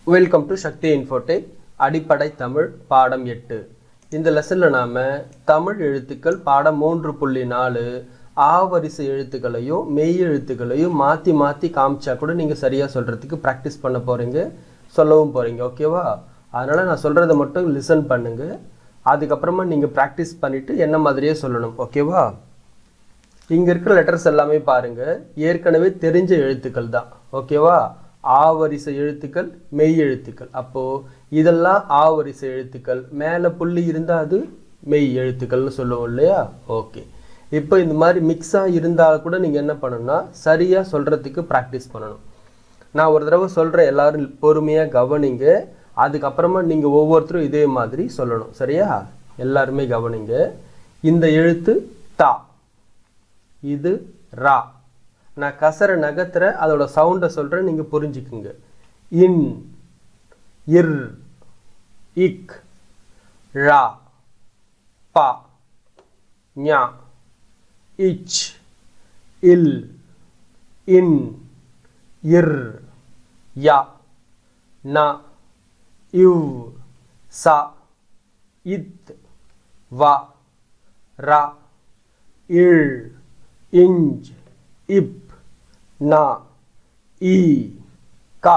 Welcome to Sakthi Infotech அடிப்படை தமிழ் பாடம் எட்டு இந்த லெசனில் நாம் தமிழ் எழுத்துக்கள் பாடம் மூன்று புள்ளி நாலு ஆ வரிசை எழுத்துக்களையும் மெய் எழுத்துக்களையும் மாற்றி மாற்றி காமிச்சா கூட நீங்கள் சரியாக சொல்கிறதுக்கு ப்ராக்டிஸ் பண்ண போகிறீங்க சொல்லவும் போகிறீங்க ஓகேவா அதனால் நான் சொல்கிறத மட்டும் லிசன் பண்ணுங்க அதுக்கப்புறமா நீங்கள் ப்ராக்டிஸ் பண்ணிவிட்டு என்ன மாதிரியே சொல்லணும் ஓகேவா இங்க இருக்கிற லெட்டர்ஸ் எல்லாமே பாருங்க ஏற்கனவே தெரிஞ்ச எழுத்துக்கள் தான் ஓகேவா ஆ வரிசை எழுத்துக்கள் மெய் எழுத்துக்கள் அப்போ இதெல்லாம் ஆ வரிசை எழுத்துக்கள் மேலே புள்ளி இருந்தா அது மெய் எழுத்துக்கள்னு சொல்லுவோம் இல்லையா ஓகே இப்போ இந்த மாதிரி மிக்ஸாக இருந்தால் கூட நீங்கள் என்ன பண்ணணும்னா சரியாக சொல்கிறதுக்கு ப்ராக்டிஸ் பண்ணணும் நான் ஒரு தடவை சொல்கிறேன் எல்லாரும் பொறுமையாக கவனிங்க அதுக்கப்புறமா நீங்கள் ஒவ்வொருத்தரும் இதே மாதிரி சொல்லணும் சரியா எல்லாருமே கவனிங்க இந்த எழுத்து தா இது ரா நான் கசர நகத்துற அதோட சவுண்டை சொல்கிறேன் நீங்கள் புரிஞ்சுக்குங்க இன் இர் இக் ரா பா ஞா இச் இல் இன் இர் யா நா இவ் சா இத் வா ரா இழ் இஞ்ச் இப் நா இ க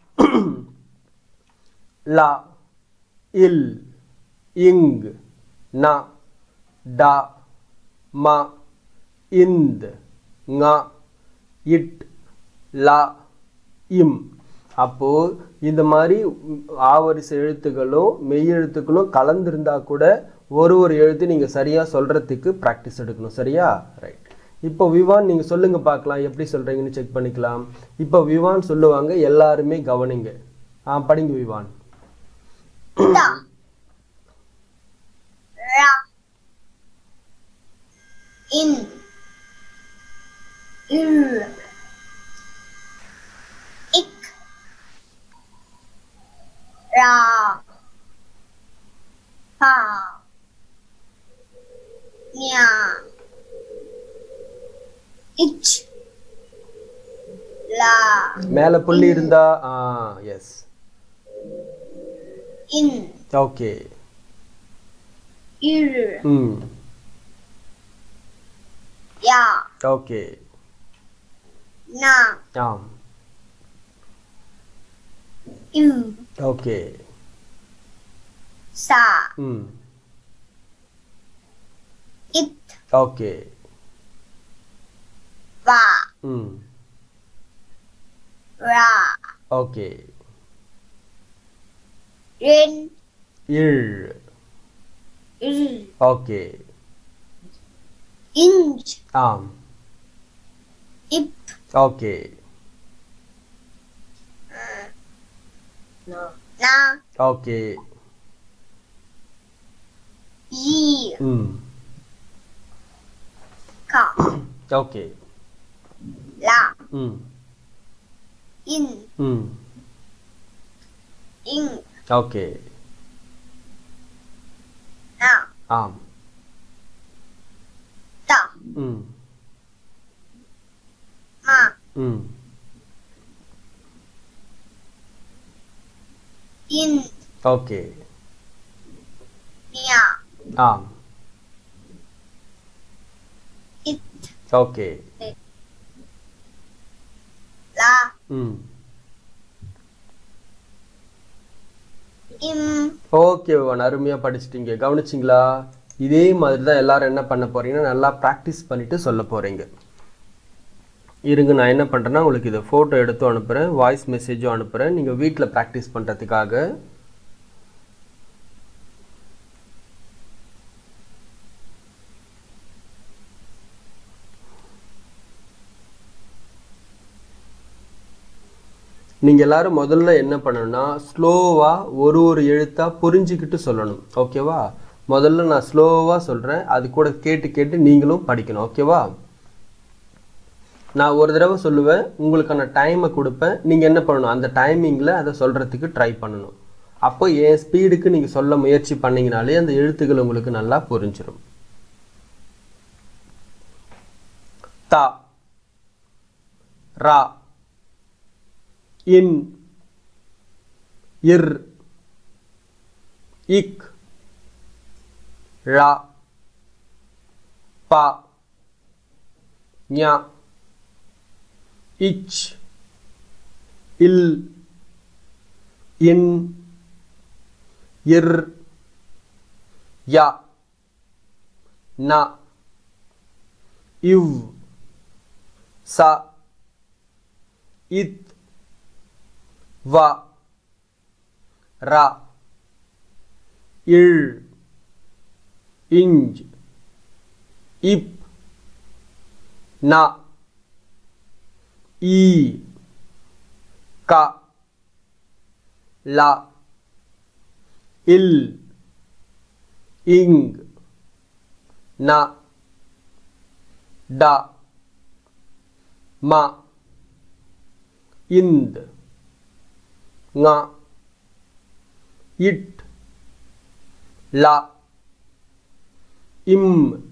லா இல் இங் ந ட ம இந்த் ங இட் லா இம் அப்போ இந்த மாதிரி ஆவரிசை எழுத்துக்களும் மெய் எழுத்துக்களும் கலந்திருந்தா கூட ஒரு ஒரு எழுத்து நீங்க சரியா சொல்றதுக்கு ப்ராக்டிஸ் எடுக்கணும் சரியா ரைட் இப்போ விவான் நீங்க சொல்லுங்க பார்க்கலாம் எப்படி சொல்றீங்கன்னு செக் பண்ணிக்கலாம் இப்போ விவான் சொல்லுவாங்க எல்லாருமே கவனிங்க ஆ படிங்க Vivaan Da. Ra. In. Ir. Ik. Ra. Pa. Nya. Ich. La. மேல புள்ளி இருந்தா ஆ எஸ் In. Okay Ir. ம் Ya. Okay Na. ஆம் U. Okay Sa. ம் It. Okay Va. ம் Ra. Okay Rin. இழ் Ir. Okay Inch. ஆம் Ip. Okay Na. Okay Yi. ம் Ka. Okay La. ம் In. ம் In. Okay Na. ஆம் Ta. ம் Ma. ம் In. Okay Nia. ஆம் It. Okay La. ம் Im. ஓகே பவன் அருமையாக படிச்சிட்டீங்க கவனிச்சிங்களா இதே மாதிரி தான் எல்லாரும் என்ன பண்ண போறீங்கன்னா நல்லா ப்ராக்டிஸ் பண்ணிட்டு சொல்ல போறீங்க இருங்க நான் என்ன பண்ணுறேன்னா உங்களுக்கு இதை ஃபோட்டோ எடுத்து அனுப்புகிறேன் வாய்ஸ் மெசேஜும் அனுப்புகிறேன் நீங்கள் வீட்டில் ப்ராக்டிஸ் பண்ணுறதுக்காக நீங்கள் எல்லாரும் முதல்ல என்ன பண்ணணும்னா ஸ்லோவாக ஒரு ஒரு எழுத்தாக புரிஞ்சுக்கிட்டு சொல்லணும் ஓகேவா முதல்ல நான் ஸ்லோவாக சொல்கிறேன் அது கூட கேட்டு கேட்டு நீங்களும் படிக்கணும் ஓகேவா நான் ஒரு தடவை சொல்லுவேன் உங்களுக்கான டைமை கொடுப்பேன் நீங்கள் என்ன பண்ணணும் அந்த டைமிங்கில் அதை சொல்கிறதுக்கு ட்ரை பண்ணணும் அப்போ என் ஸ்பீடுக்கு நீங்கள் சொல்ல முயற்சி பண்ணீங்கனாலே அந்த எழுத்துக்கள் உங்களுக்கு நல்லா புரிஞ்சிடும் தா ரா இன் இர் இக் ழ ப ஞ இச் இல் இன் இர் ய ந இவ் ச இத் வ ர இழ் இஞ்ச் இப் ந ஈ க ல இல் இங் ந ட ம இந்த் ங இட் ல இம்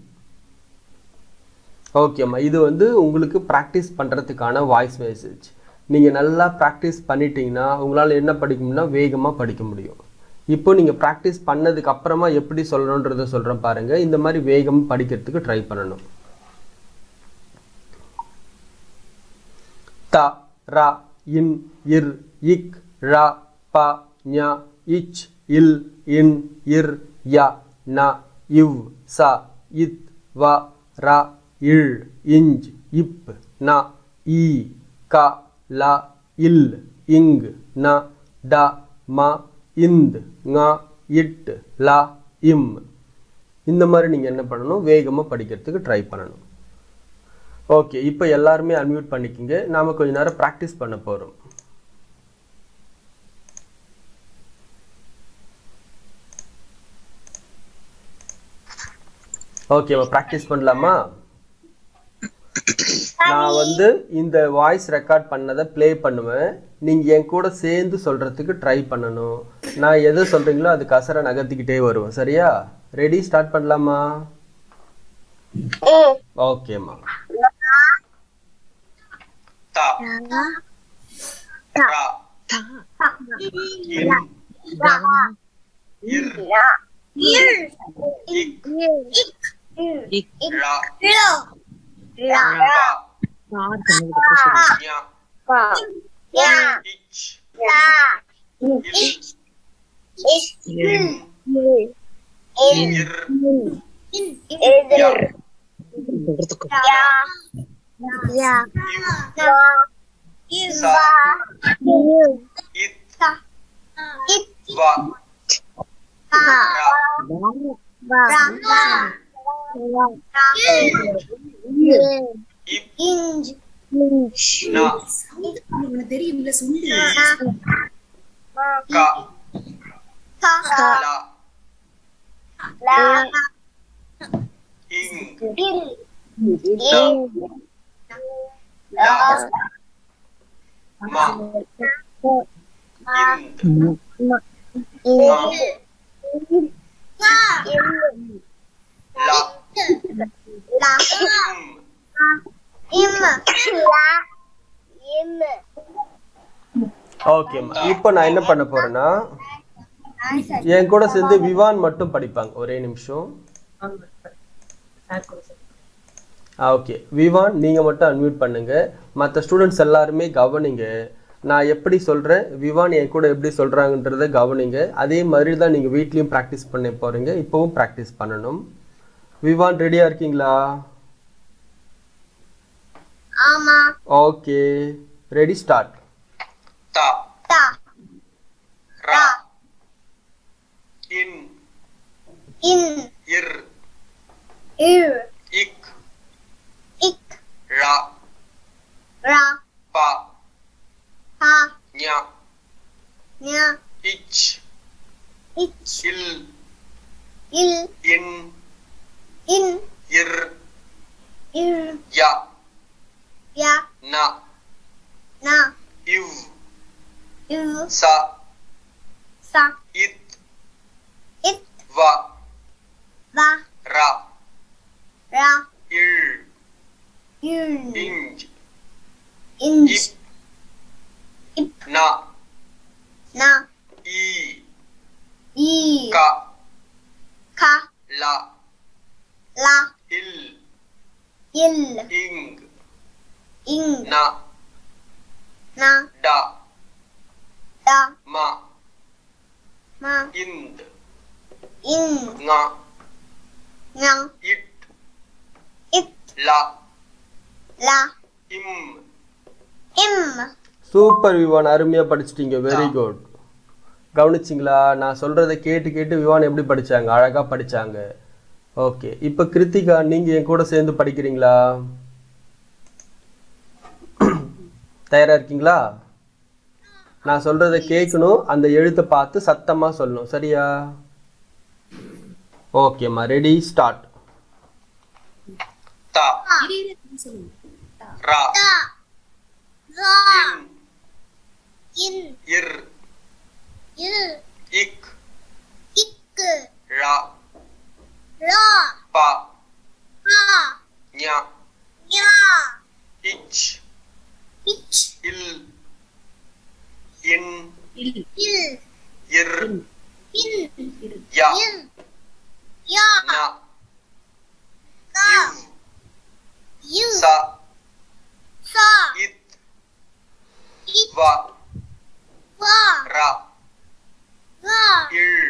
ஓகேம்மா இது வந்து உங்களுக்கு ப்ராக்டிஸ் பண்ணுறதுக்கான வாய்ஸ் மெசேஜ் நீங்கள் நல்லா ப்ராக்டிஸ் பண்ணிட்டீங்கன்னா உங்களால் என்ன படிக்க முடியும்னா வேகமாக படிக்க முடியும் இப்போ நீங்கள் ப்ராக்டிஸ் பண்ணதுக்கு அப்புறமா எப்படி சொல்லணுன்றதை சொல்கிறேன் பாருங்கள் இந்த மாதிரி வேகம் படிக்கிறதுக்கு ட்ரை பண்ணணும் த ர இன் இர் இக் ழ ப ஞ இச் இல் இன் இர் ய ந இவ் ச இத் வ ர இழ் இஞ்ச் இப் ந ஈ க ல இல் இங் ந ட ம இந்த் ங இட் ல இம் இந்த மாதிரி நீங்கள் என்ன பண்ணணும் வேகமாக படிக்கிறதுக்கு ட்ரை பண்ணணும் ஓகே இப்போ எல்லாருமே அன்மியூட் பண்ணிக்கோங்க நாம கொஞ்ச நேரம் ப்ராக்டிஸ் பண்ண போகிறோம் ஓகேவா ப்ராக்டிஸ் பண்ணலாமா நான் வந்து இந்த வாய்ஸ் ரெக்கார்ட் பண்ணதை ப்ளே பண்ணுவேன் நீங்க என் கூட சேர்ந்து சொல்றதுக்கு ட்ரை பண்ணணும் நான் எது சொல்றீங்களோ அது கசரை நகர்த்திக்கிட்டே வருவேன் சரியா ரெடி ஸ்டார்ட் பண்ணலாமா ஓகேம்மா ta ra in ir ik la pa nya ich il in ir ya iv sa it va ra ip na தெரியும்ல சொல்லு ka la ing la ma ind la im ஓகேம்மா இப்போ நான் என்ன பண்ண போறேன்னா என் கூட சேர்ந்து விவான் மட்டும் படிப்பாங்க ஒரே நிமிஷம் ஓகே விவான் நீங்க மட்டும் அன்மியூட் பண்ணுங்க மற்ற ஸ்டூடெண்ட்ஸ் எல்லாருமே கவனிங்க நான் எப்படி சொல்றேன் விவான் என் கூட எப்படி சொல்றாங்கன்றத கவனிங்க அதே மாதிரி தான் நீங்க வீட்லயும் ப்ராக்டிஸ் பண்ண போறீங்க இப்பவும் ப்ராக்டிஸ் பண்ணணும் விவான் ரெடியா இருக்கீங்களா ஆமா ஓகே ரெடி ஸ்டார்ட் ta தா ra in இன் ir இர் ik இக் la ரா pa ஹா nya ஞ ich இச் il இல் in இன் ir இர் ya யா na நா iv இவ் sa சா it இத் va வா ra ரா il இல் inj இன்ச் ip na நா இல் இங் இங் ந நா ட டா ம மா இந்த் இங் ங ஞா இட் இத் ல லா இம் இம் சூப்பர் விவான் அருமையாக படிச்சிட்டீங்க வெரி குட் கவனிச்சிங்களா நான் சொல்கிறத கேட்டு கேட்டு விவான் எப்படி படிச்சாங்க அழகாக படிச்சாங்க ஓகே இப்போ கிருத்திகா நீங்கள் என் கூட சேர்ந்து படிக்கிறீங்களா தயாரா இருக்கீங்களா நான் சொல்றத கேட்கணும் அந்த எழுத்தை பார்த்து சத்தமா சொல்லணும் சரியா ஓகேம்மா ரெடி ஸ்டார்ட் த இரு, இரு, நான் சொல்லுங்க ர டா ரா இன் இன் இர் இல் இக் இக்கு ழ ரா ப பா ஞ ஞா இச் இச் இல் இன் இல் இல் இர் இன் இரு ய இல் யா ந கா இவ் யு ச சா இத் இத் வ வா ர ரா இல்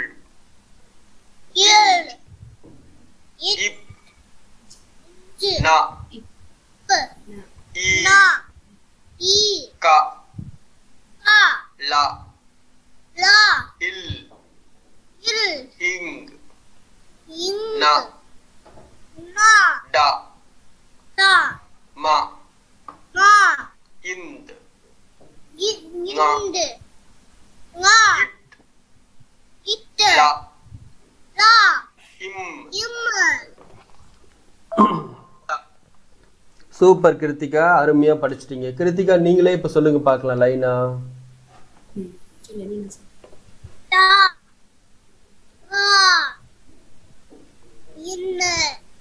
இல் இத் இப் ஜி ந ப இ நா இ க கா ல லா இல் இல் இங் இன் ந நா ட டா ம மா இந்த் இத் இந்து ngா இட் இட்டு ல லா இம் இம் சூப்பர் கிருத்திகா அருமையா படிச்சிட்டீங்க கிருத்திகா நீங்களே இப்ப சொல்லுங்க பார்க்கலாம் லைனா ம், சொல்லு நீங்க சொல்லு டா வா இன்ன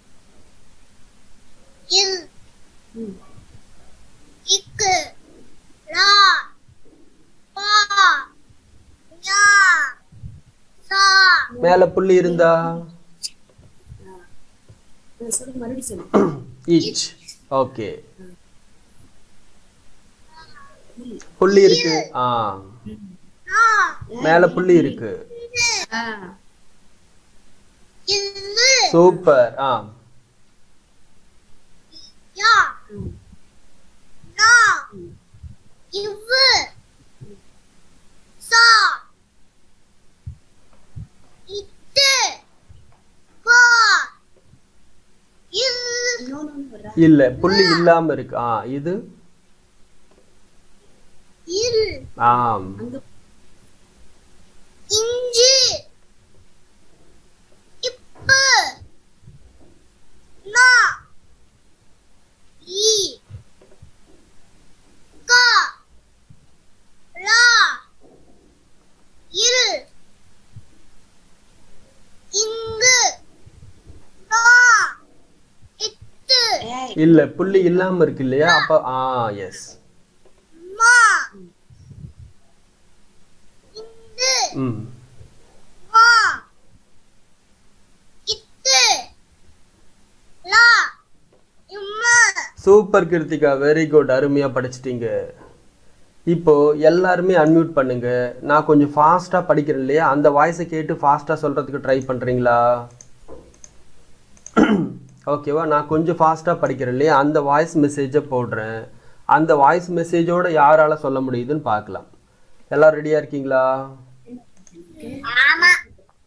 இல் ம், இக்கு லா பா ஞா சா மேல புள்ளி இருந்தா நான் சொல்லு மறுபடியும் சொல்லு ஈச் ஓகே புள்ளி இருக்கு ஆ நா மேல புள்ளி இருக்கு ஆ இல்லு சூப்பர் ஆ யா ம், நா இவ்வு சா இட்டு பா இல் இன்னொன்னு ஒண்ணு வர்றா இல்ல புள்ளி இல்லாம இருக்கு ஆ இது இல் ஆம் அங்க இஞ்சி இப்பு நா இ கா லா இல் இங்கு நா இட்டு ஏய் இல்ல புள்ளி இல்லாம இருக்கு இல்லையா அப்ப ஆ எஸ் மா இந்து ம் மா இட்டு லா இம்ம சூப்பர் கிருத்திகா வெரி குட் அருமையா படிச்சிட்டீங்க இப்போ எல்லாருமே அன்மியூட் பண்ணுங்க நான் கொஞ்சம் ஃபாஸ்டா படிக்கிறேன் இல்லையா அந்த வாய்ஸை கேட்டு ஃபாஸ்டா சொல்றதுக்கு ட்ரை பண்றீங்களா ஓகேவா நான் கொஞ்சம் ஃபாஸ்டா படிக்கிறேன் இல்லையா அந்த வாய்ஸ் மெசேஜை போடுறேன் அந்த வாய்ஸ் மெசேஜோட யாரால சொல்ல முடியுதுன்னு பார்க்கலாம் எல்லாரும் ரெடியா இருக்கீங்களா ஆமா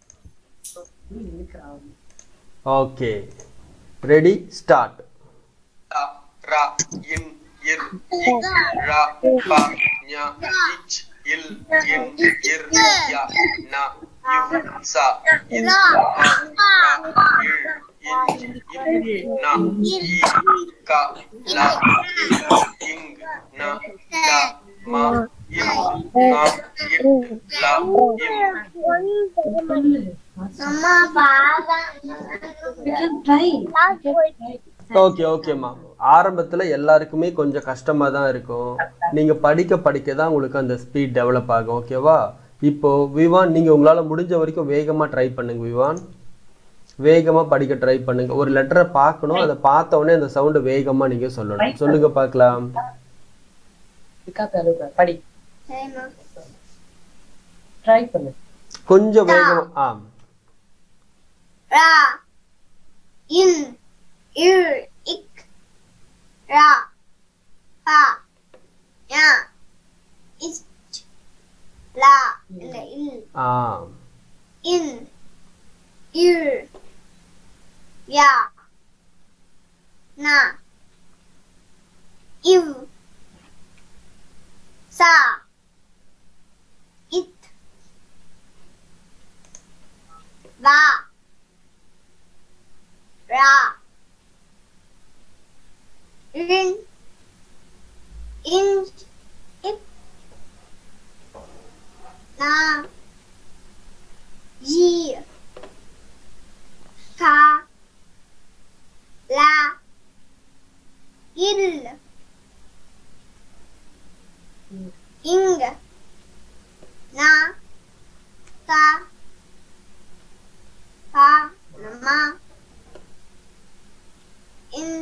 ஓகே ரெடி ஸ்டார்ட் ட ர இன் இர் இக் ழ ப ஞ இச் இல் இன் இர் ய ந இவ் ச இத் வ ர இல் இன் இப் ந இ க ல இல் இங் ந ட ம இல் ங இட் ல இம் அம்மா பாதா ஓகே ஓகேம்மா ஆரம்பத்துல எல்லாருக்குமே கொஞ்சம் கஷ்டமா தான் இருக்கும் நீங்க படிக்க படிக்க தான் உங்களுக்கு அந்த ஸ்பீட் டெவலப் ஆகும் ஓகேவா இப்போ விவான் நீங்க உங்களால முடிஞ்ச வரைக்கும் வேகமா ட்ரை பண்ணுங்க விவான் வேகமா படிக்க ட்ரை பண்ணுங்க ஒரு லெட்டரை பார்க்கணும் அதை பார்த்த உடனே அந்த சவுண்ட் வேகமா நீங்க சொல்லணும் சொல்லுங்க பார்க்கலாம் இருக்கா பேரு படி சரிம்மா ட்ரை பண்ணு கொஞ்சம் வேகமா ஆ ரா இன் இர் இக் ரா பா யா இச் லா இல்ல இல் ஆ இன் இர் யா நா இவ் சா இத் வா ரா ரின் இன் இப் நா ஜி கா லா இல் இங்க நா தா பா நம்ம இன்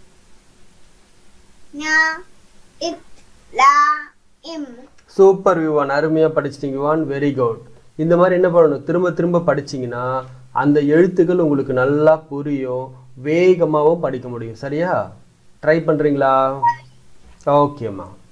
ஞா இத் லா இம் சூப்பர் விவான் அருமையா படிச்சிட்டீங்க விவான் வெரி குட் இந்த மாதிரி என்ன பண்ணணும் திரும்ப திரும்ப படிச்சீங்கன்னா அந்த எழுத்துக்கள் உங்களுக்கு நல்லா புரியும் வேகமாகவும் படிக்க முடியும் சரியா ட்ரை பண்றீங்களா ஓகேம்மா